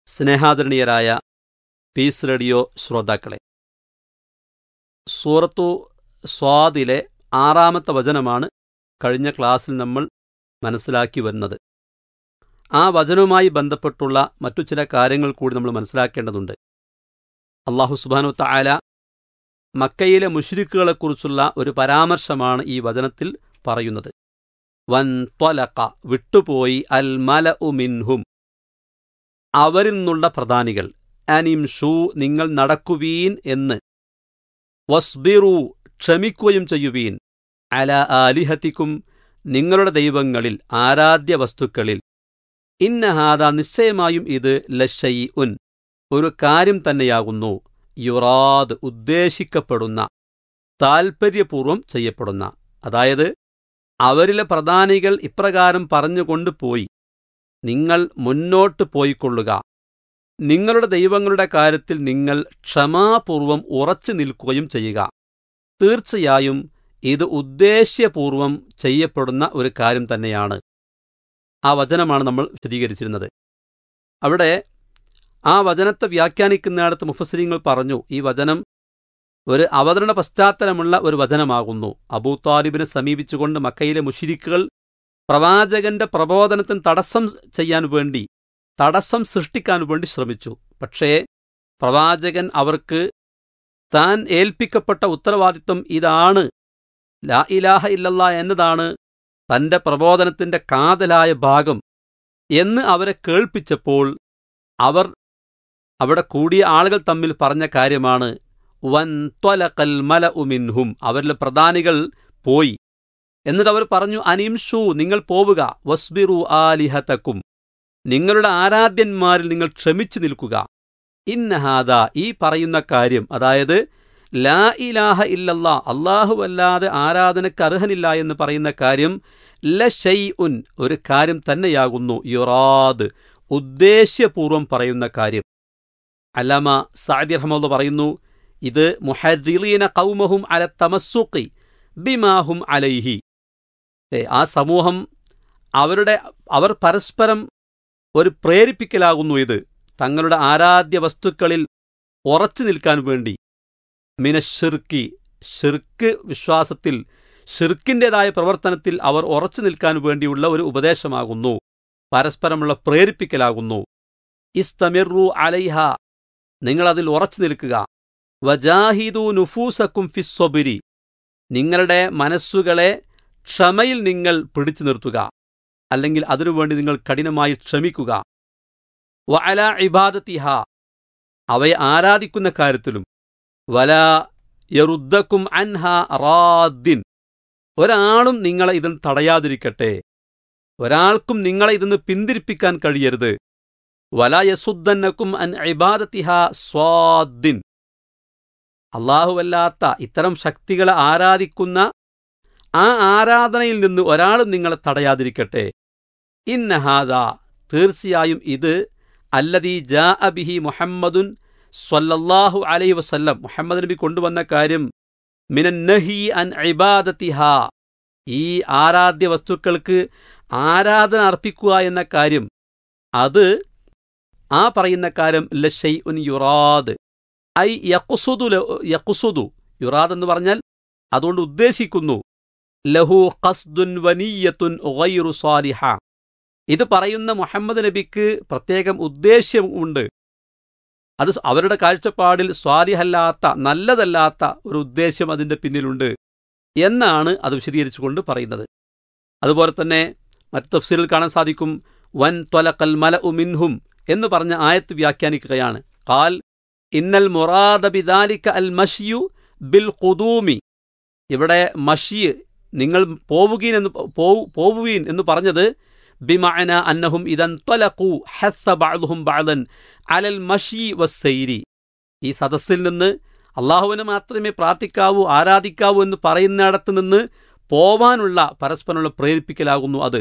സ്നേഹാദരണീയരായ piece radio ശ്രോതാക്കളെ സൂറത്തു സ്വാദിലെ ആറാമത്തെ വചനമാണ് കഴിഞ്ഞ ക്ലാസ്സിൽ നമ്മൾ മനസ്സിലാക്കി വരുന്നത് ആ വചനവുമായി ബന്ധപ്പെട്ടുള്ള മറ്റു ചില കാര്യങ്ങൾ കൂടി നമ്മൾ മനസ്സിലാക്കേണ്ടതുണ്ട് അള്ളാഹു സുബാനു തായാല മക്കയിലെ മുഷ്രിക്കുകളെക്കുറിച്ചുള്ള ഒരു പരാമർശമാണ് ഈ വചനത്തിൽ പറയുന്നത് വൻ ത്വലക വിട്ടുപോയി അൽ മല ഉമിൻഹും അവരിൽ നിന്നുള്ള പ്രധാനികൾ അനിം ഷൂ നിങ്ങൾ നടക്കുവീൻ എന്ന് വസ്ബിറു ക്ഷമിക്കുകയും ചെയ്യുവീൻ അല ആലിഹത്തിക്കും നിങ്ങളുടെ ദൈവങ്ങളിൽ ആരാധ്യ വസ്തുക്കളിൽ ഇന്നഹാദ നിശ്ചയമായും ഇത് ലഷൈ ഉൻ ഒരു കാര്യം തന്നെയാകുന്നു യുറാദ് ഉദ്ദേശിക്കപ്പെടുന്ന താൽപ്പര്യപൂർവം ചെയ്യപ്പെടുന്ന അതായത് അവരിലെ പ്രധാനികൾ ഇപ്രകാരം പറഞ്ഞുകൊണ്ട് പോയി നിങ്ങൾ മുന്നോട്ട് പോയിക്കൊള്ളുക നിങ്ങളുടെ ദൈവങ്ങളുടെ കാര്യത്തിൽ നിങ്ങൾ ക്ഷമാപൂർവം ഉറച്ചു നിൽക്കുകയും ചെയ്യുക തീർച്ചയായും ഇത് ഉദ്ദേശ്യപൂർവം ചെയ്യപ്പെടുന്ന ഒരു കാര്യം തന്നെയാണ് ആ വചനമാണ് നമ്മൾ വിശദീകരിച്ചിരുന്നത് അവിടെ ആ വചനത്തെ വ്യാഖ്യാനിക്കുന്നിടത്ത് മുഫസരിങ്ങൾ പറഞ്ഞു ഈ വചനം ഒരു അവതരണ പശ്ചാത്തലമുള്ള ഒരു വചനമാകുന്നു അബൂ താലിബിനെ സമീപിച്ചുകൊണ്ട് മക്കയിലെ മുഷിരിക്കുകൾ പ്രവാചകന്റെ പ്രബോധനത്തിന് തടസ്സം ചെയ്യാൻ വേണ്ടി തടസ്സം സൃഷ്ടിക്കാൻ വേണ്ടി ശ്രമിച്ചു പക്ഷേ പ്രവാചകൻ അവർക്ക് താൻ ഏൽപ്പിക്കപ്പെട്ട ഉത്തരവാദിത്വം ഇതാണ് ലാ ഇലാഹ ഇല്ലല്ല എന്നതാണ് തന്റെ പ്രബോധനത്തിന്റെ കാതലായ ഭാഗം എന്ന് അവരെ കേൾപ്പിച്ചപ്പോൾ അവർ അവിടെ കൂടിയ ആളുകൾ തമ്മിൽ പറഞ്ഞ കാര്യമാണ് വൻ ത്വലക്കൽ മല ഉമിൻഹും അവരിലെ പ്രധാനികൾ പോയി എന്നിട്ട് അവർ പറഞ്ഞു അനിംഷു നിങ്ങൾ പോവുക വസ്ബിറു ആലിഹത്തക്കും നിങ്ങളുടെ ആരാധ്യന്മാരിൽ നിങ്ങൾ ക്ഷമിച്ചു നിൽക്കുക ഇന്നഹാദ ഈ പറയുന്ന കാര്യം അതായത് ലാ ഇലാഹ ഇല്ലല്ല അല്ലാഹുവല്ലാതെ ആരാധനയ്ക്ക് അർഹനില്ല എന്ന് പറയുന്ന കാര്യം ലഷൈ ഉൻ ഒരു കാര്യം തന്നെയാകുന്നു യുറാദ് ഉദ്ദേശ്യപൂർവം പറയുന്ന കാര്യം അല്ലാമ സാദി റഹ്മുള്ള പറയുന്നു ഇത് മുഹദ്ദീന കൗമഹും അല തമസ്സുഖി ബിമാഹും അലൈഹി ആ സമൂഹം അവരുടെ അവർ പരസ്പരം ഒരു പ്രേരിപ്പിക്കലാകുന്നു ഇത് തങ്ങളുടെ ആരാധ്യ വസ്തുക്കളിൽ ഉറച്ചു നിൽക്കാൻ വേണ്ടി മിനഷിർക്കി ഷിർക്ക് വിശ്വാസത്തിൽ ഷിർക്കിൻ്റെതായ പ്രവർത്തനത്തിൽ അവർ ഉറച്ചു നിൽക്കാൻ വേണ്ടിയുള്ള ഒരു ഉപദേശമാകുന്നു പരസ്പരമുള്ള പ്രേരിപ്പിക്കലാകുന്നു ഇസ്തമിറു അലൈഹ നിങ്ങളതിൽ ഉറച്ചു നിൽക്കുക വജാഹിദു നുഫൂസക്കും ഫിസ്വബിരി നിങ്ങളുടെ മനസ്സുകളെ ക്ഷമയിൽ നിങ്ങൾ പിടിച്ചു നിർത്തുക അല്ലെങ്കിൽ അതിനുവേണ്ടി നിങ്ങൾ കഠിനമായി ക്ഷമിക്കുക വഅല ഇബാദത്തിഹ അവയെ ആരാധിക്കുന്ന കാര്യത്തിലും വല യറുദ്ദക്കും അൻഹ റാദ്ദിൻ ഒരാളും നിങ്ങളെ ഇതിൽ തടയാതിരിക്കട്ടെ ഒരാൾക്കും നിങ്ങളെ ഇതിന്ന് പിന്തിരിപ്പിക്കാൻ കഴിയരുത് വല യസുദ്ദന്നക്കും അൻ ഇബാദത്തിഹ സ്വാദ്ദിൻ അള്ളാഹുവല്ലാത്ത ഇത്തരം ശക്തികളെ ആരാധിക്കുന്ന ആ ആരാധനയിൽ നിന്ന് ഒരാളും നിങ്ങളെ തടയാതിരിക്കട്ടെ ഇന്നഹാദ തീർച്ചയായും ഇത് അല്ലദീ ജാ അബിഹി മുഹമ്മദുൻ സ്വല്ലല്ലാഹു അലൈഹി വസല്ലം മുഹമ്മദ് നബി കൊണ്ടുവന്ന കാര്യം മിനന്നഹി അൻ ഇബാദത്തിഹ ഈ ആരാധ്യ വസ്തുക്കൾക്ക് ആരാധന അർപ്പിക്കുക എന്ന കാര്യം അത് ആ പറയുന്ന കാര്യം ലഷൈ ഉൻ യുറാദ് ഐ യക്കുസുദു യക്കുസുദു യുറാദ് എന്ന് പറഞ്ഞാൽ അതുകൊണ്ട് ഉദ്ദേശിക്കുന്നു ലഹു ഖസ്ദുൻ വനീയത്തുൻ ഗൈറു സാലിഹ ഇത് പറയുന്ന മുഹമ്മദ് നബിക്ക് പ്രത്യേകം ഉദ്ദേശ്യമുണ്ട് അത് അവരുടെ കാഴ്ചപ്പാടിൽ സ്വാലിഹല്ലാത്ത നല്ലതല്ലാത്ത ഒരു ഉദ്ദേശ്യം അതിൻ്റെ പിന്നിലുണ്ട് എന്നാണ് അത് വിശദീകരിച്ചുകൊണ്ട് പറയുന്നത് അതുപോലെ തന്നെ മറ്റ് തഫ്സീലിൽ കാണാൻ സാധിക്കും വൻ ത്വലക്കൽ മല ഉമിൻഹും എന്ന് പറഞ്ഞ ആയത്ത് വ്യാഖ്യാനിക്കുകയാണ് കാൽ ഇന്നൽ മുറാദ ബിദാലിക അൽ മഷിയു ബിൽ ഖുദൂമി ഇവിടെ മഷി നിങ്ങൾ പോവുകീൻ എന്ന് പോവുകീൻ എന്ന് പറഞ്ഞത് ബിമഅന അന്നഹും ഇദൻ ത്വലഖു ഹസ്സ ബഅദുഹും ബഅദൻ അലൽ മഷി വസ്സൈരി ഈ സദസ്സിൽ നിന്ന് അള്ളാഹുവിനെ മാത്രമേ പ്രാർത്ഥിക്കാവൂ ആരാധിക്കാവൂ എന്ന് പറയുന്നിടത്ത് നിന്ന് പോവാനുള്ള പരസ്പരമുള്ള പ്രേരിപ്പിക്കലാകുന്നു അത്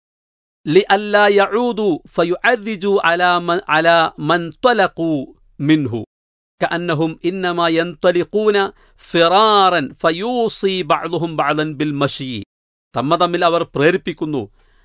ലി അല്ലാ യഊദു ഫയുഅർരിജു അലാ മൻ അലാ മൻ ത്വലഖു മിൻഹു كأنهم إنما ينطلقون ഫിറാറൻ ഫയൂസി ബഅദുഹും ബഅദൻ ബിൽ മഷി തമ്മ തമ്മിൽ അവർ പ്രേരിപ്പിക്കുന്നു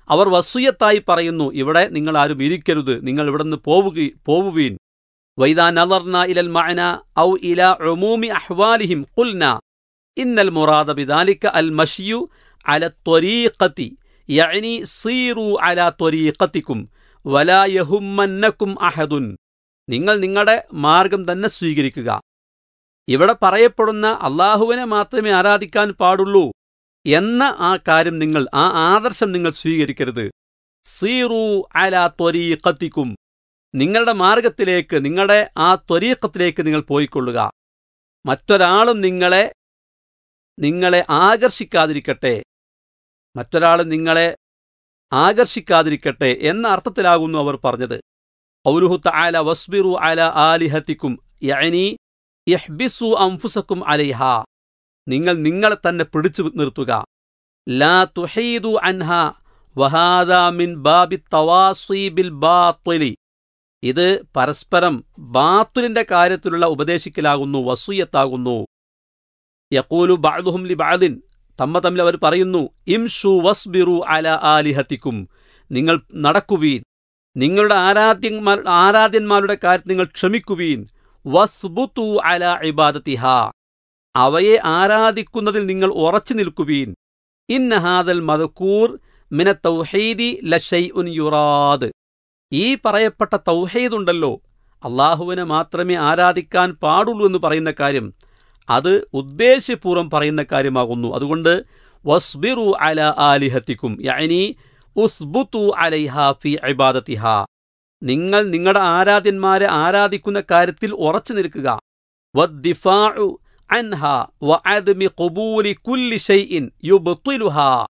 അവർ വസൂയത്തായി പറയുന്നു ഇവിടെ നിങ്ങൾ ആരും ഇരിക്കരുത് നിങ്ങൾ ഇവിടെ നിന്ന് പോവുക പോവുകീൻ വൈദാ നദർന ഇലൽ മഅന ഔ ഇല ഉമൂമി അഹ്വാലിഹിം ഖുൽന ഇന്നൽ മുറാദ ബിദാലിക അൽ മഷിയു അല ത്വരീഖത്തി യഅനി സീറു അല ത്വരീഖത്തിക്കും വലാ യഹുമ്മന്നക്കും അഹദുൻ നിങ്ങൾ നിങ്ങളുടെ മാർഗം തന്നെ സ്വീകരിക്കുക ഇവിടെ പറയപ്പെടുന്ന അള്ളാഹുവിനെ മാത്രമേ ആരാധിക്കാൻ പാടുള്ളൂ എന്ന ആ കാര്യം നിങ്ങൾ ആ ആദർശം നിങ്ങൾ സ്വീകരിക്കരുത് സീറു അല ത്വരീഖത്തിക്കും നിങ്ങളുടെ മാർഗത്തിലേക്ക് നിങ്ങളുടെ ആ ത്വരീഖത്തിലേക്ക് നിങ്ങൾ പോയിക്കൊള്ളുക മറ്റൊരാളും നിങ്ങളെ നിങ്ങളെ ആകർഷിക്കാതിരിക്കട്ടെ മറ്റൊരാളും നിങ്ങളെ ആകർഷിക്കാതിരിക്കട്ടെ എന്ന അർത്ഥത്തിലാകുന്നു അവർ പറഞ്ഞത് ഔലുഹു തആല വസ്ബിറു അല ആലിഹത്തിക്കും യഅനി ഇഹ്ബിസു അംഫുസക്കും അലൈഹ നിങ്ങൾ നിങ്ങളെ തന്നെ പിടിച്ചു നിർത്തുക ലാ തുഹീദു അൻഹ വഹാദ മിൻ ബാബി തവാസീബിൽ ബാത്വലി ഇത് പരസ്പരം ബാത്തുലിന്റെ കാര്യത്തിലുള്ള ഉപദേശിക്കലാകുന്നു വസൂയത്താകുന്നു യക്കൂലു ബഅദുഹും ലി ബഅദിൻ തമ്മ തമ്മിൽ അവർ പറയുന്നു ഇംഷു വസ്ബിറു അല ആലിഹത്തിക്കും നിങ്ങൾ നടക്കുവീൻ നിങ്ങളുടെ ആരാധ്യന്മാർ ആരാധ്യന്മാരുടെ കാര്യത്തിൽ നിങ്ങൾ ക്ഷമിക്കുവീൻ വസ്ബുത്തു അല ഇബാദത്തിഹ അവയെ ആരാധിക്കുന്നതിൽ നിങ്ങൾ ഉറച്ചു നിൽക്കുവീൻ ഇന്നഹാദൽ മദക്കൂർ മിന തൗഹീദി ലഷൈ ഉൻ യുറാദ് ഈ പറയപ്പെട്ട തൗഹീദുണ്ടല്ലോ അള്ളാഹുവിനെ മാത്രമേ ആരാധിക്കാൻ പാടുള്ളൂ എന്ന് പറയുന്ന കാര്യം അത് ഉദ്ദേശ്യപൂർവ്വം പറയുന്ന കാര്യമാകുന്നു അതുകൊണ്ട് വസ്ബിറു അല ആലിഹത്തിക്കും യഅനി ഉസ്ബുത്തു അലൈഹ ഫി ഇബാദത്തിഹ നിങ്ങൾ നിങ്ങളുടെ ആരാധ്യന്മാരെ ആരാധിക്കുന്ന കാര്യത്തിൽ ഉറച്ചു നിൽക്കുക വദ്ദിഫാഉ അൻഹ വഅദ്മി ഖുബൂലി കുല്ലി ഷൈഇൻ യുബ്തിലുഹ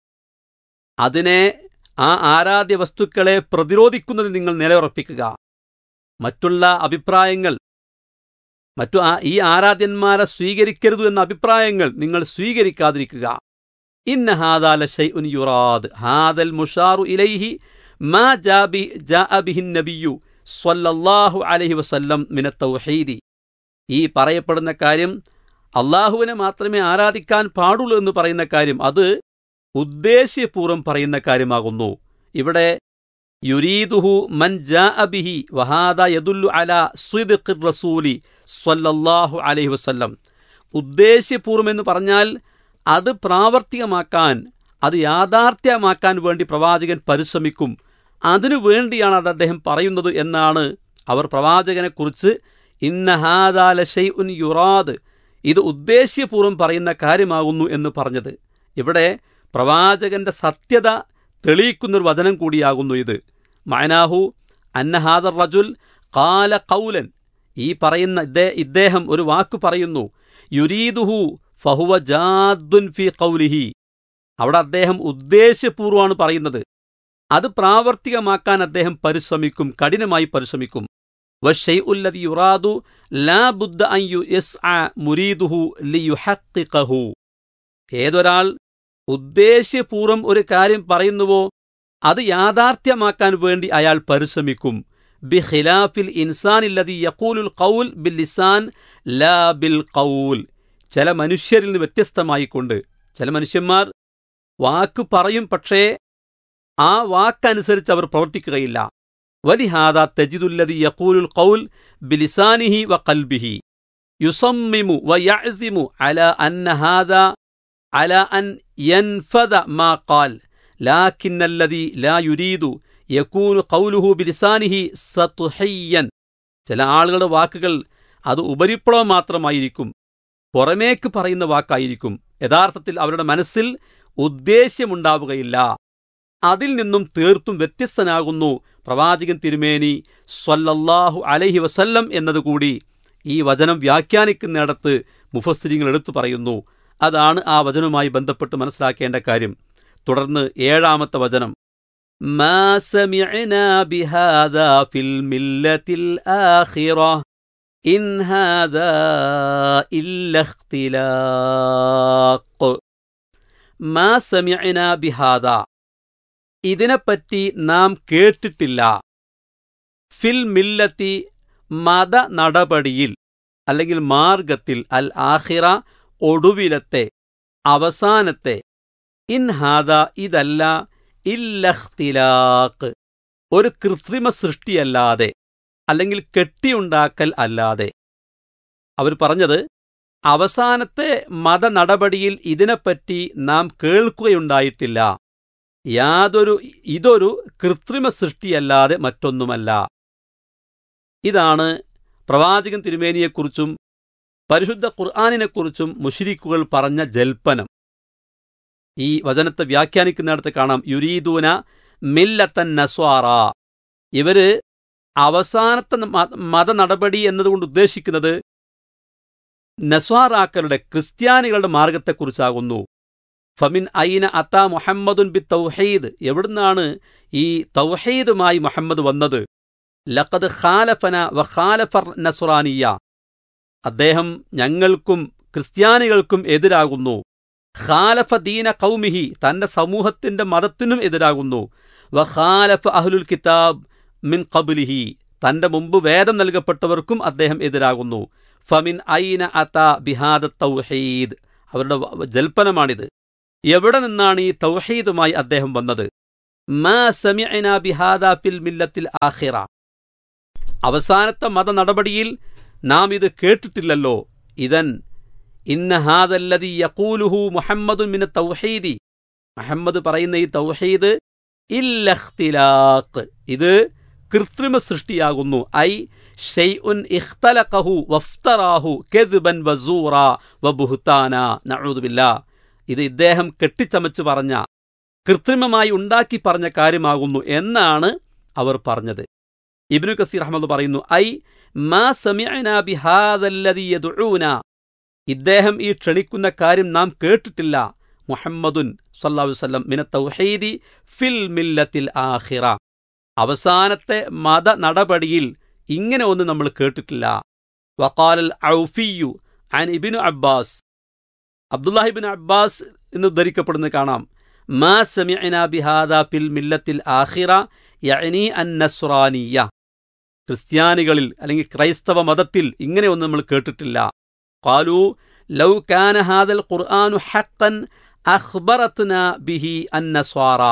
അതിനെ ആ ആരാധ്യ വസ്തുക്കളെ പ്രതിരോധിക്കുന്നതിൽ നിങ്ങൾ നിലയുറപ്പിക്കുക മറ്റുള്ള അഭിപ്രായങ്ങൾ മറ്റു ആ ഈ ആരാധ്യന്മാരെ സ്വീകരിക്കരുത് എന്ന അഭിപ്രായങ്ങൾ നിങ്ങൾ സ്വീകരിക്കാതിരിക്കുക ഇന്ന ഹാദാല ഷൈഉൻ യുറാദ് ഹാദൽ മുഷാറു ഇലൈഹി മാ ജാബി ജാഅ ബിഹിൻ നബിയു സ്വല്ലല്ലാഹു അലൈഹി വസല്ലം മിന തൗഹീദി ഈ പറയപ്പെടുന്ന കാര്യം അള്ളാഹുവിനെ മാത്രമേ ആരാധിക്കാൻ പാടുള്ളൂ എന്ന് പറയുന്ന കാര്യം അത് ഉദ്ദേശ്യപൂർവ്വം പറയുന്ന കാര്യമാകുന്നു ഇവിടെ യുരീദുഹു മൻ ജാഅ ബിഹി വഹാദ യദുല്ലു അല സ്വിദ്ഖിർ റസൂലി സ്വല്ലല്ലാഹു അലൈഹി വസല്ലം ഉദ്ദേശ്യപൂർവ്വം എന്ന് പറഞ്ഞാൽ അത് പ്രാവർത്തികമാക്കാൻ അത് യാഥാർത്ഥ്യമാക്കാൻ വേണ്ടി പ്രവാചകൻ പരിശ്രമിക്കും അതിനു വേണ്ടിയാണ് അത് അദ്ദേഹം പറയുന്നത് എന്നാണ് അവർ പ്രവാചകനെക്കുറിച്ച് ഇന്നഹാദാല ഷെയ് ഉൻ യുറാദ് ഇത് ഉദ്ദേശ്യപൂർവ്വം പറയുന്ന കാര്യമാകുന്നു എന്ന് പറഞ്ഞത് ഇവിടെ പ്രവാചകന്റെ സത്യത തെളിയിക്കുന്നൊരു വചനം കൂടിയാകുന്നു ഇത് മയനാഹു അന്നഹാദർ റജുൽ കാല കൗലൻ ഈ പറയുന്ന ഇദ്ദേ- ഇദ്ദേഹം ഒരു വാക്ക് പറയുന്നു യുരീദുഹു ഫഹുവ ജാദ്ദുൻ ഫി കൗലിഹി അവിടെ അദ്ദേഹം ഉദ്ദേശ്യപൂർവ്വമാണ് പറയുന്നത് അത് പ്രാവർത്തികമാക്കാൻ അദ്ദേഹം പരിശ്രമിക്കും കഠിനമായി പരിശ്രമിക്കും വഷൈഉല്ലദി യുറാദു ലാ ബുദ്ദ അൻ യുസ്അ മുരീദുഹു ലിയുഹഖിഖഹു ഏതൊരാൾ ഉദ്ദേശ്യപൂർവ്വം ഒരു കാര്യം പറയുന്നുവോ അത് യാഥാർത്ഥ്യമാക്കാൻ വേണ്ടി അയാൾ പരിശ്രമിക്കും ബിഖിലാഫിൽ ഇൻസാനില്ലതി യഖൂലുൽ ഖൗൽ ബിൽ ലിസാൻ ലാ ബിൽ ഖൗൽ ചില മനുഷ്യരിൽ നിന്ന് വ്യത്യസ്തമായിക്കൊണ്ട് ചില മനുഷ്യന്മാർ വാക്ക് പറയും പക്ഷേ ആ വാക്കനുസരിച്ച് അവർ പ്രവർത്തിക്കുകയില്ല വലിഹാദ തജിദുല്ലതി യഖൂലുൽ ഖൗൽ ബിലിസാനിഹി വ ഖൽബിഹി യുസമ്മിമു വ യഅ്സിമു അല അന്ന ഹാദ അല അൻ യൻഫദ മാ ഖാൽ ലാക്കിന്നല്ലതി ലാ യുരീദു യകൂനു ഖൗലുഹു ബിലിസാനിഹി സത്ഹയ്യൻ ചില ആളുകളുടെ വാക്കുകൾ അത് ഉപരിപ്ലവം മാത്രമായിരിക്കും പുറമേക്ക് പറയുന്ന വാക്കായിരിക്കും യഥാർത്ഥത്തിൽ അവരുടെ മനസ്സിൽ ഉദ്ദേശ്യമുണ്ടാവുകയില്ല അതിൽ നിന്നും തീർത്തും വ്യത്യസ്തനാകുന്നു പ്രവാചകൻ തിരുമേനി സ്വല്ലല്ലാഹു അലൈഹി വസല്ലം എന്നതുകൂടി ഈ വചനം വ്യാഖ്യാനിക്കുന്നിടത്ത് മുഫസ്തിരിങ്ങൾ എടുത്തു പറയുന്നു അതാണ് ആ വചനവുമായി ബന്ധപ്പെട്ട് മനസ്സിലാക്കേണ്ട കാര്യം തുടർന്ന് ഏഴാമത്തെ വചനം മാ സമിഅനാ ബിഹാദാ ഫിൽ മില്ലത്തിൽ ആഖിറ ഇൻ ഹാദാ ഇല്ല ഇഖ്തിലാഖ് മാ സമിഅനാ ബിഹാദാ ഇതിനെപ്പറ്റി നാം കേട്ടിട്ടില്ല ഫിൽ മില്ലത്തി മത നടപടിയിൽ അല്ലെങ്കിൽ മാർഗത്തിൽ അൽ ആഹിറ ഒടുവിലത്തെ അവസാനത്തെ ഇൻ ഹാദ ഇതല്ല ഇല്ലഖ്തിലാഖ് ഒരു കൃത്രിമ സൃഷ്ടിയല്ലാതെ അല്ലെങ്കിൽ കെട്ടിയുണ്ടാക്കൽ അല്ലാതെ അവർ പറഞ്ഞത് അവസാനത്തെ മത നടപടിയിൽ ഇതിനെപ്പറ്റി നാം കേൾക്കുകയുണ്ടായിട്ടില്ല യാതൊരു ഇതൊരു കൃത്രിമ സൃഷ്ടിയല്ലാതെ മറ്റൊന്നുമല്ല ഇതാണ് പ്രവാചകൻ തിരുമേനിയെക്കുറിച്ചും പരിശുദ്ധ ഖുർആാനിനെക്കുറിച്ചും മുഷിരിക്കുകൾ പറഞ്ഞ ജൽപ്പനം ഈ വചനത്തെ വ്യാഖ്യാനിക്കുന്നിടത്ത് കാണാം യുരീദൂന മില്ലത്തൻ നസ്വാറ ഇവര് അവസാനത്തെ മ- മത നടപടി എന്നതുകൊണ്ട് ഉദ്ദേശിക്കുന്നത് നസ്വാറാക്കളുടെ ക്രിസ്ത്യാനികളുടെ മാർഗത്തെക്കുറിച്ചാകുന്നു ഫമിൻ ഐന അത്ത മുഹമ്മദുൻ ബി തൗഹീദ് എവിടുന്നാണ് ഈ തൗഹീദുമായി മുഹമ്മദ് വന്നത് ലഖദ് ഖാലഫന വ ഖാലഫർ നസ്രാനിയ അദ്ദേഹം ഞങ്ങൾക്കും ക്രിസ്ത്യാനികൾക്കും എതിരാകുന്നു ഖാലഫ ദീന കൗമിഹി തന്റെ സമൂഹത്തിന്റെ മതത്തിനും എതിരാകുന്നു വ ഖാലഫ അഹ്ലുൽ കിതാബ് മിൻ ഖബ്ലിഹി തന്റെ മുമ്പ് വേദം നൽകപ്പെട്ടവർക്കും അദ്ദേഹം എതിരാകുന്നു ഫമിൻ ഐന അത ബിഹാദ തൗഹീദ് അവരുടെ വ- ജൽപ്പനമാണിത് എവിടെ നിന്നാണ് ഈ തൗഹീദുമായി അദ്ദേഹം വന്നത് മാ സമിഅന ബിഹാദ ഫിൽ മില്ലത്തിൽ ആഖിറ അവസാനത്തെ മത നടപടിയിൽ നാം ഇത് കേട്ടിട്ടില്ലല്ലോ ഇതൻ ഇന്ന ഹാദല്ലതി യഖൂലുഹു മുഹമ്മദുൻ മിന തൗഹീദി മുഹമ്മദ് പറയുന്ന ഈ തൗഹീദ് ഇല്ലഖ്തിലാഖ് ഇത് കൃത്രിമ സൃഷ്ടിയാകുന്നു ഐ ഷെയ്ഉൻ ഇഖ്തലഖഹു വഫ്തറാഹു കെദ്ബൻ വസൂറ വബുഹ്താന നഊദുബില്ലാ ഇത് ഇദ്ദേഹം കെട്ടിച്ചമച്ച് പറഞ്ഞ കൃത്രിമമായി ഉണ്ടാക്കി പറഞ്ഞ കാര്യമാകുന്നു എന്നാണ് അവർ പറഞ്ഞത് ഇബ്നു കസീർ അഹമ്മദ് പറയുന്നു ഐ മാ സമിഅന ബിഹാദല്ലദി യദ്ഊന ഇദ്ദേഹം ഈ ക്ഷണിക്കുന്ന കാര്യം നാം കേട്ടിട്ടില്ല മുഹമ്മദുൻ സല്ലല്ലാഹു അലൈഹി വസല്ലം മിന തൗഹീദി ഫിൽ മില്ലത്തിൽ ആഖിറ അവസാനത്തെ മത നടപടിയിൽ ഇങ്ങനെ ഒന്നും നമ്മൾ കേട്ടിട്ടില്ല വഖാലൽ ഔഫിയു അൻ ഇബ്നു അബ്ബാസ് അബ്ദുല്ലാഹിബിൻ അബ്ബാസ് എന്ന് ഉദ്ധരിക്കപ്പെടുന്നത് കാണാം മാ സമിഅന ബിഹാദ ഫിൽ മില്ലത്തിൽ ആഖിറ യഅനി അൻ നസ്രാനിയ ക്രിസ്ത്യാനികളിൽ അല്ലെങ്കിൽ ക്രൈസ്തവ മതത്തിൽ ഇങ്ങനെയൊന്നും നമ്മൾ കേട്ടിട്ടില്ല ഖാലു ലൗ കാന ഹാദൽ ഖുർആനു ഹഖൻ അഖ്ബറത്ന ബിഹി അൻ നസ്വാറ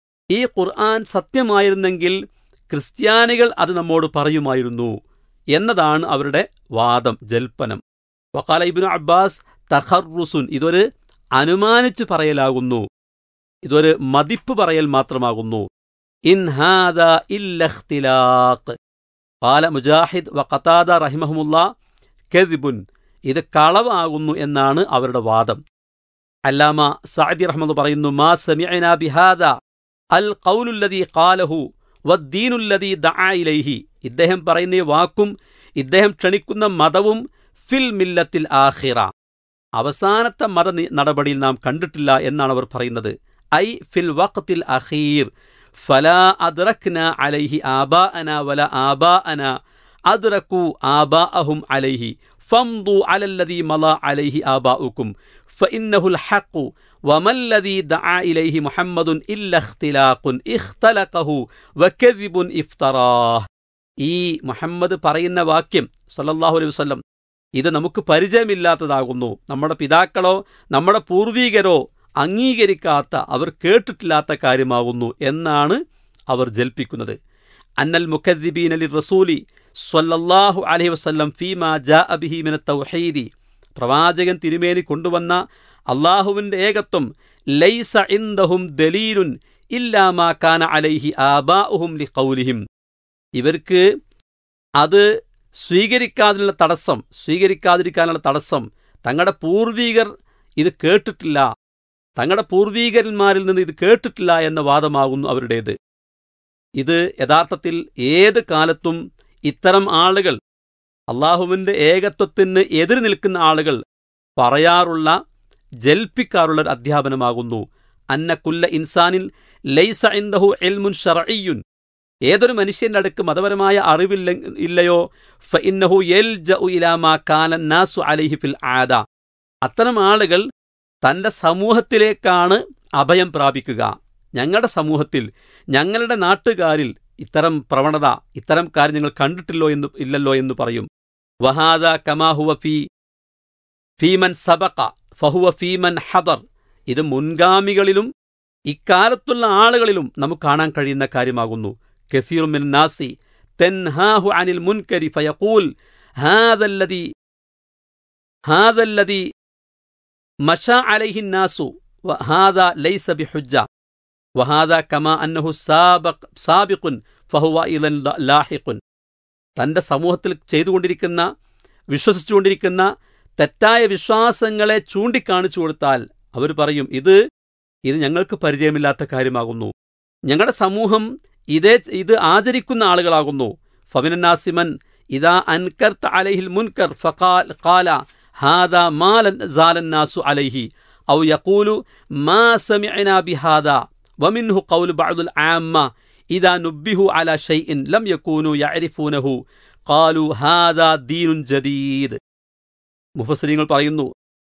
ഈ ഖുർആൻ സത്യമായിരുന്നെങ്കിൽ ക്രിസ്ത്യാനികൾ അത് നമ്മോട് പറയുമായിരുന്നു എന്നതാണ് അവരുടെ വാദം ജൽപ്പനം വക്കാല ഇബ്നു അബ്ബാസ് തഖറുസുൻ ഇതൊരു അനുമാനിച്ചു പറയലാകുന്നു ഇതൊരു മതിപ്പ് പറയൽ മാത്രമാകുന്നു ഇൻ ഹാദ ഇല്ലഖ്തിലാഖ് ഖാല മുജാഹിദ് വ ഖതാദ റഹിമഹുമുല്ല കെദിബുൻ ഇത് കളവാകുന്നു എന്നാണ് അവരുടെ വാദം അല്ലാമ സഅദി റഹ്മദ് പറയുന്നു മാ സമിഅന ബിഹാദ അൽ ഖൗലുല്ലദീ ഖാലഹു വദ്ദീനുല്ലദീ ദആ ഇലൈഹി ഇദ്ദേഹം പറയുന്ന ഈ വാക്കും ഇദ്ദേഹം ക്ഷണിക്കുന്ന മതവും ഫിൽ മില്ലത്തിൽ ആഖിറ അവസാനത്തെ മത നി- നടപടിയിൽ നാം കണ്ടിട്ടില്ല എന്നാണ് അവർ പറയുന്നത് ഐ ഫിൽ വഖത്തിൽ അഖീർ ഫലാ അദ്റക്ന അലൈഹി ആബാ അന വല ആബാ അന അദ്റക്കു ആബാ അഹും അലൈഹി ഫംദു അലല്ലദീ മല അലൈഹി ആബാഉക്കും ഫഇന്നഹുൽ ഹഖു വമല്ലദീ ദആ ഇലൈഹി മുഹമ്മദുൻ ഇല്ല ഇഖ്തിലാഖുൻ ഇഖ്തലഖഹു വകദിബുൻ ഇഫ്തറാഹ് ഈ മുഹമ്മദ് പറയുന്ന വാക്യം സല്ലല്ലാഹു അലൈഹി വസല്ലം ഇത് നമുക്ക് പരിചയമില്ലാത്തതാകുന്നു നമ്മുടെ പിതാക്കളോ നമ്മുടെ പൂർവീകരോ അംഗീകരിക്കാത്ത അവർ കേട്ടിട്ടില്ലാത്ത കാര്യമാകുന്നു എന്നാണ് അവർ ജൽപ്പിക്കുന്നത് അന്നൽ മുഖദ്ദിബീൻ അലി റസൂലി സ്വല്ലല്ലാഹു അലൈഹി വസല്ലം ഫീമാ ജാ അബിഹി മിന തൗഹീദി പ്രവാചകൻ തിരുമേനി കൊണ്ടുവന്ന അള്ളാഹുവിന്റെ ഏകത്വം ലൈസ ഇൻദഹും ദലീലുൻ ഇല്ലാമാ കാന അലൈഹി ആബാഉഹും ലി ഖൗലിഹിം ഇവർക്ക് അത് സ്വീകരിക്കാതിനുള്ള തടസ്സം സ്വീകരിക്കാതിരിക്കാനുള്ള തടസ്സം തങ്ങളുടെ പൂർവീകർ ഇത് കേട്ടിട്ടില്ല തങ്ങളുടെ പൂർവീകരന്മാരിൽ നിന്ന് ഇത് കേട്ടിട്ടില്ല എന്ന വാദമാകുന്നു അവരുടേത് ഇത് യഥാർത്ഥത്തിൽ ഏത് കാലത്തും ഇത്തരം ആളുകൾ അള്ളാഹുവിന്റെ ഏകത്വത്തിന് എതിര് നിൽക്കുന്ന ആളുകൾ പറയാറുള്ള ജൽപ്പിക്കാറുള്ള ഒരു അധ്യാപനമാകുന്നു അന്ന കുല്ല ഇൻസാനിൽ ലൈസ ഇൻദഹു എൽമുൻ ഷറയ്യുൻ ഏതൊരു മനുഷ്യന്റെ അടുക്ക് മതപരമായ അറിവില്ല ഇല്ലയോ ഫഇന്നഹു യൽജഉ ഇലാ മാ കാന നാസു അലൈഹി ഫിൽ ആദ അത്തരം ആളുകൾ തന്റെ സമൂഹത്തിലേക്കാണ് അഭയം പ്രാപിക്കുക ഞങ്ങളുടെ സമൂഹത്തിൽ ഞങ്ങളുടെ നാട്ടുകാരിൽ ഇത്തരം പ്രവണത ഇത്തരം കാര്യങ്ങൾ കണ്ടിട്ടില്ലോ എന്ന് ഇല്ലല്ലോ എന്ന് പറയും വഹാദ കമാഹുവ ഫീ ഫീമൻ സബക ഫഹുവ ഫീമൻ ഹദർ ഇത് മുൻഗാമികളിലും ഇക്കാലത്തുള്ള ആളുകളിലും നമുക്ക് കാണാൻ കഴിയുന്ന കാര്യമാകുന്നു കസീറുമിൻ നാസി തെൻഹാഹു അനിൽ മുൻകരി ഫയഖൂൽ ഹാദല്ലദി ഹാദല്ലദി മഷ അലൈഹി നാസു വഹാദ ലൈസ ബിഹുജ്ജ വഹാദ കമാ അന്നഹു സാബഖ് സാബിഖുൻ ഫഹുവ ഇലൻ ലാഹിഖുൻ തന്റെ സമൂഹത്തിൽ ചെയ്തുകൊണ്ടിരിക്കുന്ന വിശ്വസിച്ചുകൊണ്ടിരിക്കുന്ന തെറ്റായ വിശ്വാസങ്ങളെ ചൂണ്ടിക്കാണിച്ചു കൊടുത്താൽ അവർ പറയും ഇത് ഇത് ഞങ്ങൾക്ക് പരിചയമില്ലാത്ത കാര്യമാകുന്നു ഞങ്ങളുടെ സമൂഹം ഇതേ ഇത് ആചരിക്കുന്ന ആളുകളാകുന്നു ഫമിനാസിമൻ ഇതാ അൻകർത്ത അലൈഹിൽ മുൻകർ ഫഖാൽ ഖാല ഹാദ മാലൻ സാലന്നാസു അലൈഹി ഔ യഖൂലു മാ സമിഅനാ ബിഹാദ വമിൻഹു ഖൗലു ബഅദുൽ ആമ്മ ഇദാ നുബ്ബിഹു അലാ ഷൈഇൻ ലം യകൂനു യഅരിഫൂനഹു ഖാലു ഹാദാ ദീനുൻ ജദീദ് മുഫസ്സിരിങ്ങൾ പറയുന്നു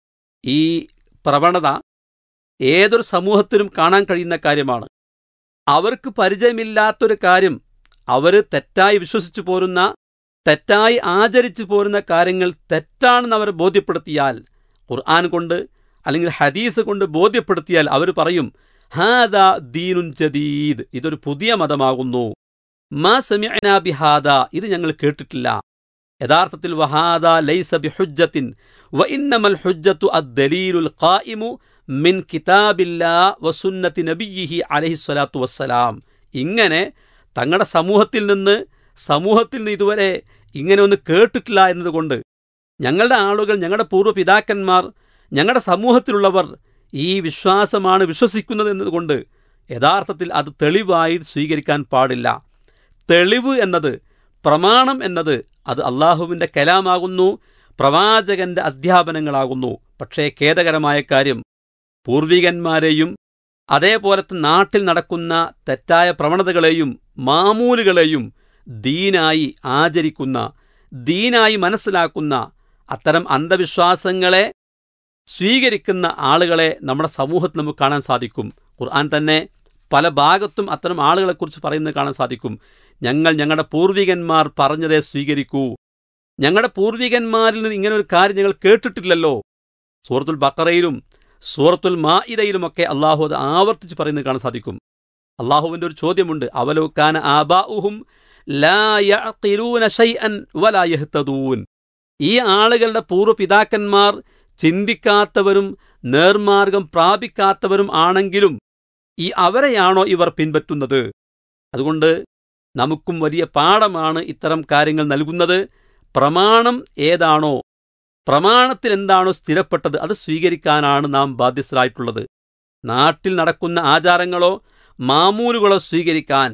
ഈ പ്രവണത ഏതൊരു സമൂഹത്തിനും കാണാൻ കഴിയുന്ന കാര്യമാണ് അവർക്ക് പരിചയമില്ലാത്തൊരു കാര്യം അവർ തെറ്റായി വിശ്വസിച്ചു പോരുന്ന തെറ്റായി ആചരിച്ചു പോരുന്ന കാര്യങ്ങൾ തെറ്റാണെന്ന് അവർ ബോധ്യപ്പെടുത്തിയാൽ ഖുർആൻ കൊണ്ട് അല്ലെങ്കിൽ ഹദീസ് കൊണ്ട് ബോധ്യപ്പെടുത്തിയാൽ അവർ പറയും ഹാദ ദീനുൻ ജദീദ് ഇതൊരു പുതിയ മതമാകുന്നു മാ സമിഅനാ ബിഹാദ ഇത് ഞങ്ങൾ കേട്ടിട്ടില്ല യഥാർത്ഥത്തിൽ വഹാദ ലൈസ ബിഹുജ്ജത്തിൻ വ ഇന്നമൽ ഹുജ്ജത്തു അദ്ദലീലുൽ ഖായിമു മിൻ കിതാബില്ലാ വസുന്നത്തി നബിയിഹി അലൈഹി സ്വലാത്തു വസ്സലാം ഇങ്ങനെ തങ്ങളുടെ സമൂഹത്തിൽ നിന്ന് സമൂഹത്തിൽ നിന്ന് ഇതുവരെ ഇങ്ങനെ ഒന്ന് കേട്ടിട്ടില്ല എന്നതുകൊണ്ട് ഞങ്ങളുടെ ആളുകൾ ഞങ്ങളുടെ പൂർവ്വപിതാക്കന്മാർ ഞങ്ങളുടെ സമൂഹത്തിലുള്ളവർ ഈ വിശ്വാസമാണ് വിശ്വസിക്കുന്നത് എന്നതുകൊണ്ട് യഥാർത്ഥത്തിൽ അത് തെളിവായി സ്വീകരിക്കാൻ പാടില്ല തെളിവ് എന്നത് പ്രമാണം എന്നത് അത് അള്ളാഹുവിൻ്റെ കലാമാകുന്നു പ്രവാചകന്റെ അധ്യാപനങ്ങളാകുന്നു പക്ഷേ ഖേദകരമായ കാര്യം പൂർവികന്മാരെയും അതേപോലത്തെ നാട്ടിൽ നടക്കുന്ന തെറ്റായ പ്രവണതകളെയും മാമൂലുകളെയും ദീനായി ആചരിക്കുന്ന ദീനായി മനസ്സിലാക്കുന്ന അത്തരം അന്ധവിശ്വാസങ്ങളെ സ്വീകരിക്കുന്ന ആളുകളെ നമ്മുടെ സമൂഹത്തിൽ നമുക്ക് കാണാൻ സാധിക്കും ഖുർആൻ തന്നെ പല ഭാഗത്തും അത്തരം ആളുകളെക്കുറിച്ച് പറയുന്നത് കാണാൻ സാധിക്കും ഞങ്ങൾ ഞങ്ങളുടെ പൂർവികന്മാർ പറഞ്ഞതേ സ്വീകരിക്കൂ ഞങ്ങളുടെ പൂർവികന്മാരിൽ നിന്ന് ഇങ്ങനെ ഒരു കാര്യം ഞങ്ങൾ കേട്ടിട്ടില്ലല്ലോ സൂറത്തുൽ ബക്കറയിലും സൂറത്തുൽ മാഇദയിലുമൊക്കെ അള്ളാഹു അത് ആവർത്തിച്ച് പറയുന്നത് കാണാൻ സാധിക്കും അള്ളാഹുവിന്റെ ഒരു ചോദ്യമുണ്ട് അവലോകാന ആബാഉഹും ലാ യഅഖിലൂന ശൈഅൻ വലാ യഹ്തദൂൻ ഈ ആളുകളുടെ പൂർവ്വപിതാക്കന്മാർ ചിന്തിക്കാത്തവരും നേർമാർഗം പ്രാപിക്കാത്തവരും ആണെങ്കിലും ഈ അവരെയാണോ ഇവർ പിൻപറ്റുന്നത് അതുകൊണ്ട് നമുക്കും വലിയ പാഠമാണ് ഇത്തരം കാര്യങ്ങൾ നൽകുന്നത് പ്രമാണം ഏതാണോ പ്രമാണത്തിൽ എന്താണോ സ്ഥിരപ്പെട്ടത് അത് സ്വീകരിക്കാനാണ് നാം ബാധ്യസ്ഥരായിട്ടുള്ളത് നാട്ടിൽ നടക്കുന്ന ആചാരങ്ങളോ മാമൂലുകളോ സ്വീകരിക്കാൻ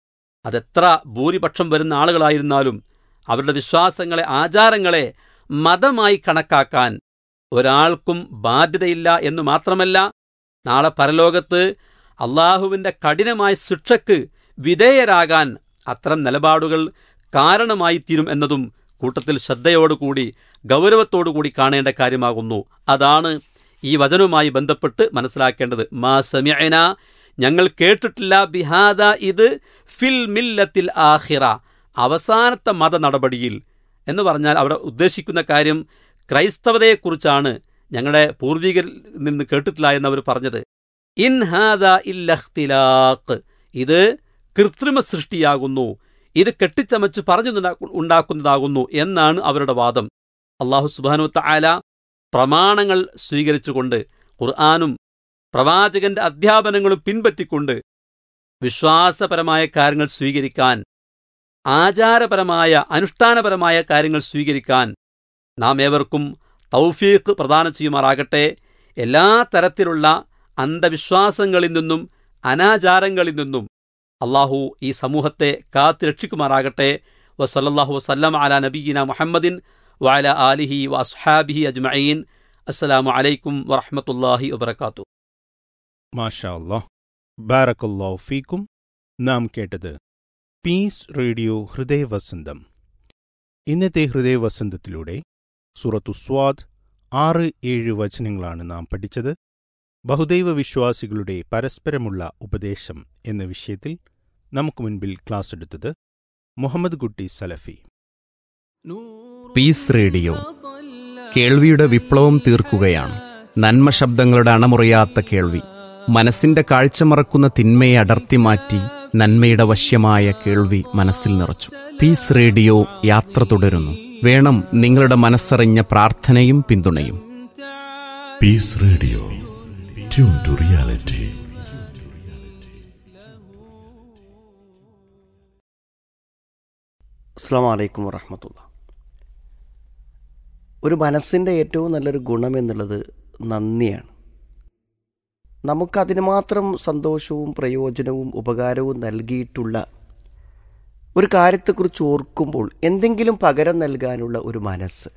അതെത്ര ഭൂരിപക്ഷം വരുന്ന ആളുകളായിരുന്നാലും അവരുടെ വിശ്വാസങ്ങളെ ആചാരങ്ങളെ മതമായി കണക്കാക്കാൻ ഒരാൾക്കും ബാധ്യതയില്ല എന്നു മാത്രമല്ല നാളെ പരലോകത്ത് അള്ളാഹുവിൻ്റെ കഠിനമായ ശിക്ഷയ്ക്ക് വിധേയരാകാൻ അത്തരം നിലപാടുകൾ കാരണമായി തീരും എന്നതും കൂട്ടത്തിൽ ശ്രദ്ധയോടുകൂടി ഗൗരവത്തോടുകൂടി കാണേണ്ട കാര്യമാകുന്നു അതാണ് ഈ വചനവുമായി ബന്ധപ്പെട്ട് മനസ്സിലാക്കേണ്ടത് മാ സമയന ഞങ്ങൾ കേട്ടിട്ടില്ല ബിഹാദ ഇത് ഫിൽ മില്ലത്തിൽ ആഹിറ അവസാനത്തെ മത നടപടിയിൽ എന്ന് പറഞ്ഞാൽ അവിടെ ഉദ്ദേശിക്കുന്ന കാര്യം ക്രൈസ്തവതയെക്കുറിച്ചാണ് ഞങ്ങളുടെ പൂർവികരിൽ നിന്ന് കേട്ടിട്ടില്ല എന്നവർ പറഞ്ഞത് ഇൻ ഹാദ ഇല്ലഖ്തിലാഖ് ഇത് കൃത്രിമ സൃഷ്ടിയാകുന്നു ഇത് കെട്ടിച്ചമച്ച് പറഞ്ഞു ഉണ്ടാക്കുന്നതാകുന്നു എന്നാണ് അവരുടെ വാദം അള്ളാഹു സുബാനു താല പ്രമാണങ്ങൾ സ്വീകരിച്ചുകൊണ്ട് ഖുർആാനും പ്രവാചകന്റെ അധ്യാപനങ്ങളും പിൻപറ്റിക്കൊണ്ട് വിശ്വാസപരമായ കാര്യങ്ങൾ സ്വീകരിക്കാൻ ആചാരപരമായ അനുഷ്ഠാനപരമായ കാര്യങ്ങൾ സ്വീകരിക്കാൻ നാം ഏവർക്കും തൗഫീഖ് പ്രദാനം ചെയ്യുമാറാകട്ടെ എല്ലാ തരത്തിലുള്ള അന്ധവിശ്വാസങ്ങളിൽ നിന്നും അനാചാരങ്ങളിൽ നിന്നും അള്ളാഹു ഈ സമൂഹത്തെ കാത്തുരക്ഷിക്കുമാറാകട്ടെ വസല്ലാഹു വസ്ലം അല നബീന മുഹമ്മദിൻ വഅല ആലിഹി വഅസ്ഹാബിഹി അജ്മഈൻ അസ്സലാമു അലൈക്കും വറഹ്മത്തുള്ളാഹി വബറകാത്തു മാഷാ അല്ലാഹ് ബാറക്കല്ലാഹു ഫീക്കും നാം കേട്ടത് പീസ് റേഡിയോ ഹൃദയവസന്തം ഇന്നത്തെ ഹൃദയവസന്തത്തിലൂടെ സൂറത്തു സ്വാദ് ആറ് ഏഴ് വചനങ്ങളാണ് നാം പഠിച്ചത് ബഹുദൈവ വിശ്വാസികളുടെ പരസ്പരമുള്ള ഉപദേശം എന്ന വിഷയത്തിൽ നമുക്ക് മുൻപിൽ ക്ലാസ് എടുത്തത് മുഹമ്മദ് കുട്ടി സലഫി പീസ് റേഡിയോ കേൾവിയുടെ വിപ്ലവം തീർക്കുകയാണ് നന്മ ശബ്ദങ്ങളുടെ അണമുറിയാത്ത കേൾവി മനസ്സിന്റെ കാഴ്ച മറക്കുന്ന തിന്മയെ അടർത്തി മാറ്റി നന്മയുടെ വശ്യമായ കേൾവി മനസ്സിൽ നിറച്ചു പീസ് റേഡിയോ യാത്ര തുടരുന്നു വേണം നിങ്ങളുടെ മനസ്സറിഞ്ഞ പ്രാർത്ഥനയും പിന്തുണയും Peace Radio. Tune to reality. അസ്സാം വലൈക്കും വറഹമത്തുള്ള ഒരു മനസ്സിൻ്റെ ഏറ്റവും നല്ലൊരു ഗുണം എന്നുള്ളത് നന്ദിയാണ് നമുക്കതിന് മാത്രം സന്തോഷവും പ്രയോജനവും ഉപകാരവും നൽകിയിട്ടുള്ള ഒരു കാര്യത്തെക്കുറിച്ച് ഓർക്കുമ്പോൾ എന്തെങ്കിലും പകരം നൽകാനുള്ള ഒരു മനസ്സ്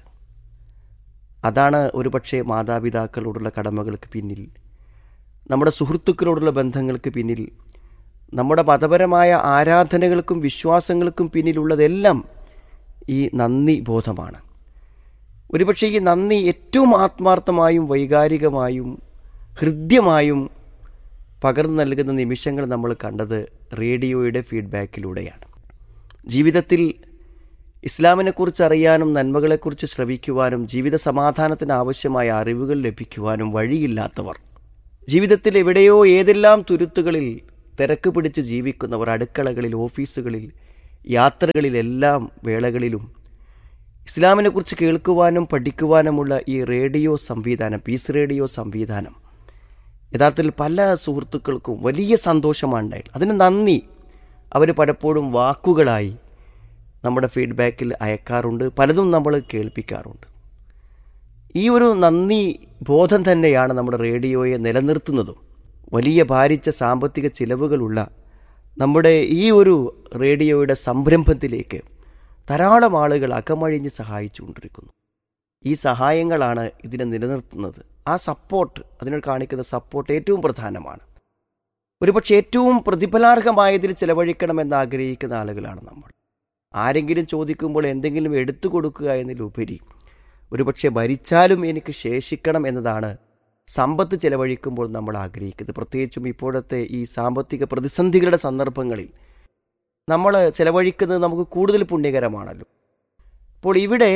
അതാണ് ഒരുപക്ഷെ മാതാപിതാക്കളോടുള്ള കടമകൾക്ക് പിന്നിൽ നമ്മുടെ സുഹൃത്തുക്കളോടുള്ള ബന്ധങ്ങൾക്ക് പിന്നിൽ നമ്മുടെ മതപരമായ ആരാധനകൾക്കും വിശ്വാസങ്ങൾക്കും പിന്നിലുള്ളതെല്ലാം ഈ നന്ദി ബോധമാണ് ഒരുപക്ഷെ ഈ നന്ദി ഏറ്റവും ആത്മാർത്ഥമായും വൈകാരികമായും ഹൃദ്യമായും പകർന്നു നൽകുന്ന നിമിഷങ്ങൾ നമ്മൾ കണ്ടത് റേഡിയോയുടെ ഫീഡ്ബാക്കിലൂടെയാണ് ജീവിതത്തിൽ ഇസ്ലാമിനെക്കുറിച്ച് അറിയാനും നന്മകളെക്കുറിച്ച് ശ്രവിക്കുവാനും ജീവിത സമാധാനത്തിന് ആവശ്യമായ അറിവുകൾ ലഭിക്കുവാനും വഴിയില്ലാത്തവർ ജീവിതത്തിൽ എവിടെയോ ഏതെല്ലാം തുരുത്തുകളിൽ തിരക്ക് പിടിച്ച് ജീവിക്കുന്നവർ അടുക്കളകളിൽ ഓഫീസുകളിൽ യാത്രകളിലെല്ലാം വേളകളിലും ഇസ്ലാമിനെക്കുറിച്ച് കേൾക്കുവാനും പഠിക്കുവാനുമുള്ള ഈ റേഡിയോ സംവിധാനം പീസ് റേഡിയോ സംവിധാനം യഥാർത്ഥത്തിൽ പല സുഹൃത്തുക്കൾക്കും വലിയ സന്തോഷമാണ് ഉണ്ടായിട്ട് അതിന് നന്ദി അവർ പലപ്പോഴും വാക്കുകളായി നമ്മുടെ ഫീഡ്ബാക്കിൽ അയക്കാറുണ്ട് പലതും നമ്മൾ കേൾപ്പിക്കാറുണ്ട് ഈ ഒരു നന്ദി ബോധം തന്നെയാണ് നമ്മുടെ റേഡിയോയെ നിലനിർത്തുന്നതും വലിയ ഭാരിച്ച സാമ്പത്തിക ചിലവുകളുള്ള നമ്മുടെ ഈ ഒരു റേഡിയോയുടെ സംരംഭത്തിലേക്ക് ധാരാളം ആളുകൾ അകമഴിഞ്ഞ് സഹായിച്ചുകൊണ്ടിരിക്കുന്നു ഈ സഹായങ്ങളാണ് ഇതിനെ നിലനിർത്തുന്നത് ആ സപ്പോർട്ട് അതിനോട് കാണിക്കുന്ന സപ്പോർട്ട് ഏറ്റവും പ്രധാനമാണ് ഒരുപക്ഷെ ഏറ്റവും പ്രതിഫലാർഹമായതിൽ ചെലവഴിക്കണമെന്ന് ആഗ്രഹിക്കുന്ന ആളുകളാണ് നമ്മൾ ആരെങ്കിലും ചോദിക്കുമ്പോൾ എന്തെങ്കിലും എടുത്തു കൊടുക്കുക എന്നതിലുപരി ഒരുപക്ഷെ ഭരിച്ചാലും എനിക്ക് ശേഷിക്കണം എന്നതാണ് സമ്പത്ത് ചെലവഴിക്കുമ്പോൾ നമ്മൾ ആഗ്രഹിക്കുന്നത് പ്രത്യേകിച്ചും ഇപ്പോഴത്തെ ഈ സാമ്പത്തിക പ്രതിസന്ധികളുടെ സന്ദർഭങ്ങളിൽ നമ്മൾ ചെലവഴിക്കുന്നത് നമുക്ക് കൂടുതൽ പുണ്യകരമാണല്ലോ അപ്പോൾ ഇവിടെ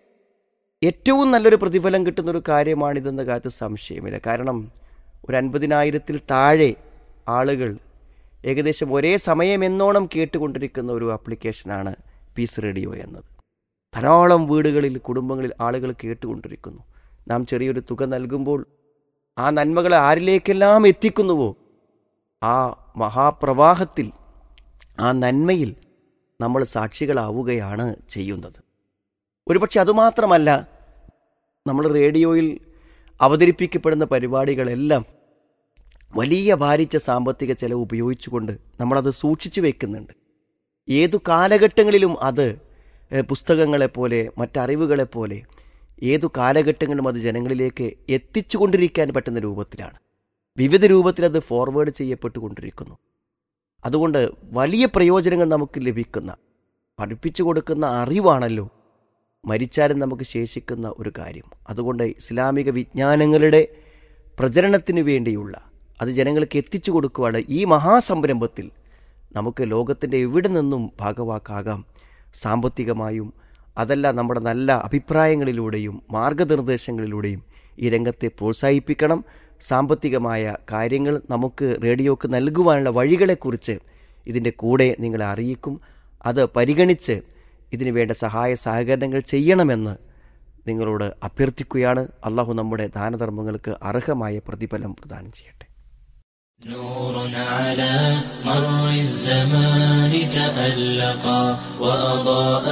ഏറ്റവും നല്ലൊരു പ്രതിഫലം കിട്ടുന്ന ഒരു കാര്യമാണിതെന്ന കാര്യത്തിൽ സംശയമില്ല കാരണം ഒരു അൻപതിനായിരത്തിൽ താഴെ ആളുകൾ ഏകദേശം ഒരേ സമയം എന്നോണം കേട്ടുകൊണ്ടിരിക്കുന്ന ഒരു ആപ്ലിക്കേഷനാണ് പീസ് റേഡിയോ എന്നത് ധാരാളം വീടുകളിൽ കുടുംബങ്ങളിൽ ആളുകൾ കേട്ടുകൊണ്ടിരിക്കുന്നു നാം ചെറിയൊരു തുക നൽകുമ്പോൾ ആ നന്മകളെ ആരിലേക്കെല്ലാം എത്തിക്കുന്നുവോ ആ മഹാപ്രവാഹത്തിൽ ആ നന്മയിൽ നമ്മൾ സാക്ഷികളാവുകയാണ് ചെയ്യുന്നത് ഒരുപക്ഷെ അതുമാത്രമല്ല നമ്മൾ റേഡിയോയിൽ അവതരിപ്പിക്കപ്പെടുന്ന പരിപാടികളെല്ലാം വലിയ ഭാരിച്ച സാമ്പത്തിക ചെലവ് ഉപയോഗിച്ചുകൊണ്ട് നമ്മളത് സൂക്ഷിച്ചു വെക്കുന്നുണ്ട് ഏതു കാലഘട്ടങ്ങളിലും അത് ഏഹ്, പുസ്തകങ്ങളെപ്പോലെ മറ്ററിവുകളെപ്പോലെ ഏതു കാലഘട്ടങ്ങളിലും അത് ജനങ്ങളിലേക്ക് എത്തിച്ചുകൊണ്ടിരിക്കാൻ പറ്റുന്ന രൂപത്തിലാണ് വിവിധ രൂപത്തിൽ അത് ഫോർവേഡ് ചെയ്യപ്പെട്ടുകൊണ്ടിരിക്കുന്നു അതുകൊണ്ട് വലിയ പ്രയോജനങ്ങൾ നമുക്ക് ലഭിക്കുന്ന പഠിപ്പിച്ചു കൊടുക്കുന്ന അറിവാണല്ലോ മരിച്ചാലും നമുക്ക് ശേഷിക്കുന്ന ഒരു കാര്യം അതുകൊണ്ട് ഇസ്ലാമിക വിജ്ഞാനങ്ങളുടെ പ്രചരണത്തിന് വേണ്ടിയുള്ള അത് ജനങ്ങൾക്ക് എത്തിച്ചു കൊടുക്കുവാണ് ഈ മഹാസംരംഭത്തിൽ നമുക്ക് ലോകത്തിൻ്റെ എവിടെ നിന്നും ഭാഗവാക്കാകാം സാമ്പത്തികമായും അതല്ല നമ്മുടെ നല്ല അഭിപ്രായങ്ങളിലൂടെയും മാർഗനിർദ്ദേശങ്ങളിലൂടെയും ഈ രംഗത്തെ പ്രോത്സാഹിപ്പിക്കണം സാമ്പത്തികമായ കാര്യങ്ങൾ നമുക്ക് റേഡിയോക്ക് നൽകുവാനുള്ള വഴികളെക്കുറിച്ച് ഇതിൻ്റെ കൂടെ നിങ്ങളെ അറിയിക്കും അത് പരിഗണിച്ച് ഇതിനു വേണ്ട സഹായ സഹകരണങ്ങൾ ചെയ്യണമെന്ന് നിങ്ങളോട് അഭ്യർത്ഥിക്കുകയാണ് അള്ളാഹു നമ്മുടെ ദാനധർമ്മങ്ങൾക്ക് അർഹമായ പ്രതിഫലം പ്രദാനം ചെയ്യട്ടെ نور على مر الزمان تألقا وأضاء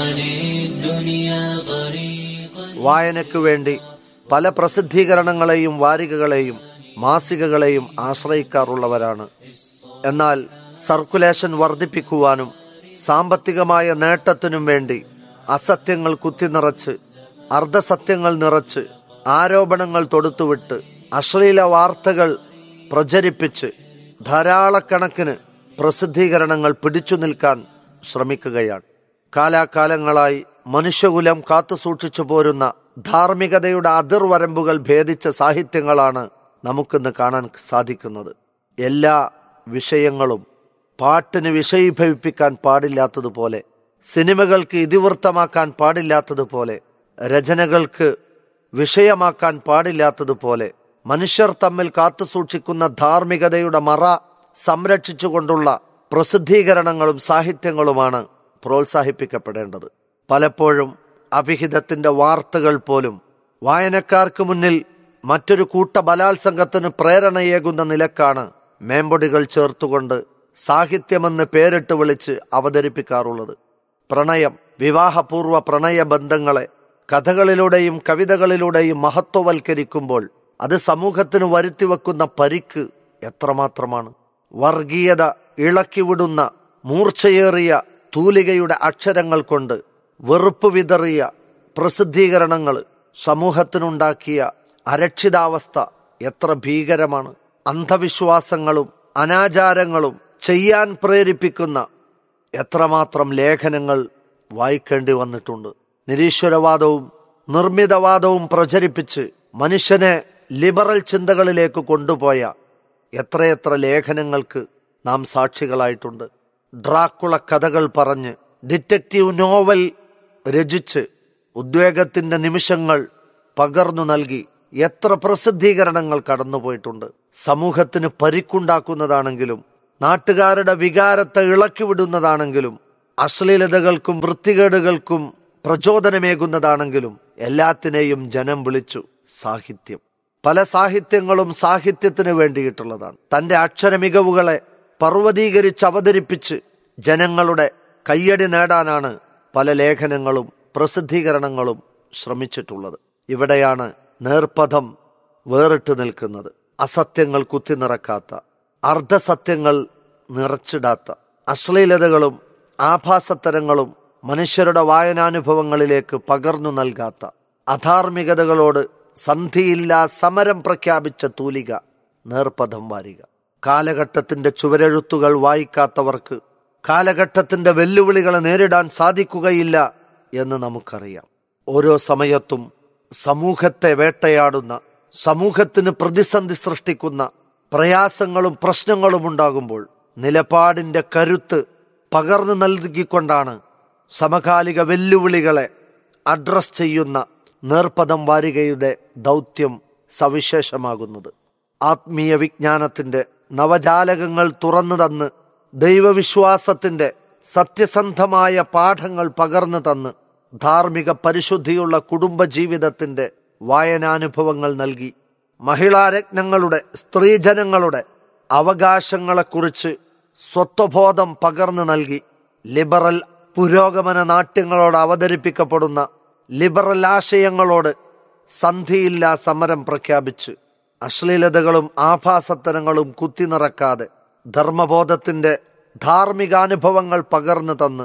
للدنيا طريقا വായനയ്ക്കു വേണ്ടി പല പ്രസിദ്ധീകരണങ്ങളെയും വാരികകളെയും മാസികകളെയും ആശ്രയിക്കാറുള്ളവരാണ് എന്നാൽ സർക്കുലേഷൻ വർദ്ധിപ്പിക്കുവാനും സാമ്പത്തികമായ നേട്ടത്തിനും വേണ്ടി അസത്യങ്ങൾ കുത്തിനിറച്ച് അർദ്ധസത്യങ്ങൾ നിറച്ച് ആരോപണങ്ങൾ തൊടുത്തുവിട്ട് അശ്ലീല വാർത്തകൾ പ്രചരിപ്പിച്ച് ധാരാളക്കണക്കിന് പ്രസിദ്ധീകരണങ്ങൾ പിടിച്ചു നിൽക്കാൻ ശ്രമിക്കുകയാണ് കാലാകാലങ്ങളായി മനുഷ്യകുലം കാത്തുസൂക്ഷിച്ചു പോരുന്ന ധാർമ്മികതയുടെ അതിർവരമ്പുകൾ ഭേദിച്ച സാഹിത്യങ്ങളാണ് നമുക്കിന്ന് കാണാൻ സാധിക്കുന്നത് എല്ലാ വിഷയങ്ങളും പാട്ടിന് വിഷയീഭവിപ്പിക്കാൻ പാടില്ലാത്തതുപോലെ സിനിമകൾക്ക് ഇതിവൃത്തമാക്കാൻ പാടില്ലാത്തതുപോലെ രചനകൾക്ക് വിഷയമാക്കാൻ പാടില്ലാത്തതുപോലെ മനുഷ്യർ തമ്മിൽ കാത്തുസൂക്ഷിക്കുന്ന ധാർമ്മികതയുടെ മറ സംരക്ഷിച്ചുകൊണ്ടുള്ള പ്രസിദ്ധീകരണങ്ങളും സാഹിത്യങ്ങളുമാണ് പ്രോത്സാഹിപ്പിക്കപ്പെടേണ്ടത് പലപ്പോഴും അഭിഹിതത്തിന്റെ വാർത്തകൾ പോലും വായനക്കാർക്ക് മുന്നിൽ മറ്റൊരു കൂട്ട ബലാത്സംഗത്തിന് പ്രേരണയേകുന്ന നിലക്കാണ് മേമ്പൊടികൾ ചേർത്തുകൊണ്ട് സാഹിത്യമെന്ന് പേരിട്ട് വിളിച്ച് അവതരിപ്പിക്കാറുള്ളത് പ്രണയം വിവാഹപൂർവ്വ പ്രണയ ബന്ധങ്ങളെ കഥകളിലൂടെയും കവിതകളിലൂടെയും മഹത്വവൽക്കരിക്കുമ്പോൾ അത് സമൂഹത്തിന് വരുത്തിവെക്കുന്ന പരിക്ക് എത്രമാത്രമാണ് വർഗീയത ഇളക്കിവിടുന്ന മൂർച്ചയേറിയ തൂലികയുടെ അക്ഷരങ്ങൾ കൊണ്ട് വെറുപ്പ് വിതറിയ പ്രസിദ്ധീകരണങ്ങൾ സമൂഹത്തിനുണ്ടാക്കിയ അരക്ഷിതാവസ്ഥ എത്ര ഭീകരമാണ് അന്ധവിശ്വാസങ്ങളും അനാചാരങ്ങളും ചെയ്യാൻ പ്രേരിപ്പിക്കുന്ന എത്രമാത്രം ലേഖനങ്ങൾ വായിക്കേണ്ടി വന്നിട്ടുണ്ട് നിരീശ്വരവാദവും നിർമ്മിതവാദവും പ്രചരിപ്പിച്ച് മനുഷ്യനെ ലിബറൽ ചിന്തകളിലേക്ക് കൊണ്ടുപോയ എത്രയെത്ര ലേഖനങ്ങൾക്ക് നാം സാക്ഷികളായിട്ടുണ്ട് ഡ്രാക്കുള കഥകൾ പറഞ്ഞ് ഡിറ്റക്റ്റീവ് നോവൽ രചിച്ച് ഉദ്വേഗത്തിന്റെ നിമിഷങ്ങൾ പകർന്നു നൽകി എത്ര പ്രസിദ്ധീകരണങ്ങൾ കടന്നുപോയിട്ടുണ്ട് സമൂഹത്തിന് പരിക്കുണ്ടാക്കുന്നതാണെങ്കിലും നാട്ടുകാരുടെ വികാരത്തെ ഇളക്കിവിടുന്നതാണെങ്കിലും അശ്ലീലതകൾക്കും വൃത്തികേടുകൾക്കും പ്രചോദനമേകുന്നതാണെങ്കിലും എല്ലാത്തിനെയും ജനം വിളിച്ചു സാഹിത്യം പല സാഹിത്യങ്ങളും സാഹിത്യത്തിന് വേണ്ടിയിട്ടുള്ളതാണ് തന്റെ അക്ഷര മികവുകളെ പർവ്വതീകരിച്ച് അവതരിപ്പിച്ച് ജനങ്ങളുടെ കയ്യടി നേടാനാണ് പല ലേഖനങ്ങളും പ്രസിദ്ധീകരണങ്ങളും ശ്രമിച്ചിട്ടുള്ളത് ഇവിടെയാണ് നേർപ്പഥം വേറിട്ട് നിൽക്കുന്നത് അസത്യങ്ങൾ കുത്തിനിറക്കാത്ത അർദ്ധസത്യങ്ങൾ നിറച്ചിടാത്ത അശ്ലീലതകളും ആഭാസത്തരങ്ങളും മനുഷ്യരുടെ വായനാനുഭവങ്ങളിലേക്ക് പകർന്നു നൽകാത്ത അധാർമികതകളോട് സന്ധിയില്ലാ സമരം പ്രഖ്യാപിച്ച തൂലിക നേർപ്പഥം വാരിക കാലഘട്ടത്തിന്റെ ചുവരെഴുത്തുകൾ വായിക്കാത്തവർക്ക് കാലഘട്ടത്തിന്റെ വെല്ലുവിളികളെ നേരിടാൻ സാധിക്കുകയില്ല എന്ന് നമുക്കറിയാം ഓരോ സമയത്തും സമൂഹത്തെ വേട്ടയാടുന്ന സമൂഹത്തിന് പ്രതിസന്ധി സൃഷ്ടിക്കുന്ന പ്രയാസങ്ങളും പ്രശ്നങ്ങളും ഉണ്ടാകുമ്പോൾ നിലപാടിന്റെ കരുത്ത് പകർന്നു നൽകിക്കൊണ്ടാണ് സമകാലിക വെല്ലുവിളികളെ അഡ്രസ് ചെയ്യുന്ന നേർപ്പദം വാരികയുടെ ദൗത്യം സവിശേഷമാകുന്നത് ആത്മീയ വിജ്ഞാനത്തിന്റെ നവജാലകങ്ങൾ തുറന്നു തന്ന് ദൈവവിശ്വാസത്തിന്റെ സത്യസന്ധമായ പാഠങ്ങൾ പകർന്നു തന്ന് ധാർമ്മിക പരിശുദ്ധിയുള്ള കുടുംബജീവിതത്തിന്റെ വായനാനുഭവങ്ങൾ നൽകി മഹിളാരത്നങ്ങളുടെ സ്ത്രീജനങ്ങളുടെ അവകാശങ്ങളെക്കുറിച്ച് സ്വത്വബോധം പകർന്നു നൽകി ലിബറൽ പുരോഗമന നാട്യങ്ങളോട് അവതരിപ്പിക്കപ്പെടുന്ന ലിബറൽ ആശയങ്ങളോട് സന്ധിയില്ലാ സമരം പ്രഖ്യാപിച്ച് അശ്ലീലതകളും ആഭാസത്തരങ്ങളും കുത്തിനിറക്കാതെ ധർമ്മബോധത്തിന്റെ ധാർമ്മികാനുഭവങ്ങൾ പകർന്നു തന്ന്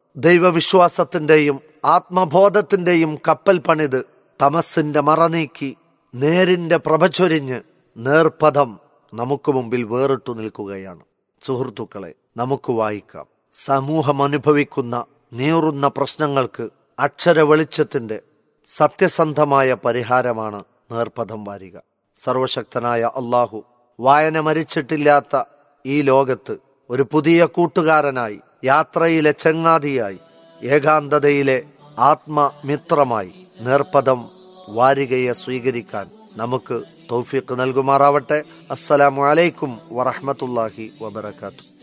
ദൈവവിശ്വാസത്തിന്റെയും ആത്മബോധത്തിന്റെയും കപ്പൽ പണിത് തമസിന്റെ മറനീക്കി നേരിന്റെ പ്രഭചൊരിഞ്ഞ് നേർപഥം നമുക്ക് മുമ്പിൽ വേറിട്ടു നിൽക്കുകയാണ് സുഹൃത്തുക്കളെ നമുക്ക് വായിക്കാം സമൂഹം അനുഭവിക്കുന്ന നീറുന്ന പ്രശ്നങ്ങൾക്ക് അക്ഷര വെളിച്ചത്തിന്റെ സത്യസന്ധമായ പരിഹാരമാണ് നേർപഥം വാരിക സർവശക്തനായ അള്ളാഹു വായന മരിച്ചിട്ടില്ലാത്ത ഈ ലോകത്ത് ഒരു പുതിയ കൂട്ടുകാരനായി യാത്രയിലെ ചങ്ങാതിയായി ഏകാന്തതയിലെ ആത്മമിത്രമായി നേർപദം വാരികയെ സ്വീകരിക്കാൻ നമുക്ക് തൗഫീഖ് നൽകുമാറാവട്ടെ അസ്സലാമു അലൈക്കും വറഹ്മത്തുള്ളാഹി വബറകാതുഹു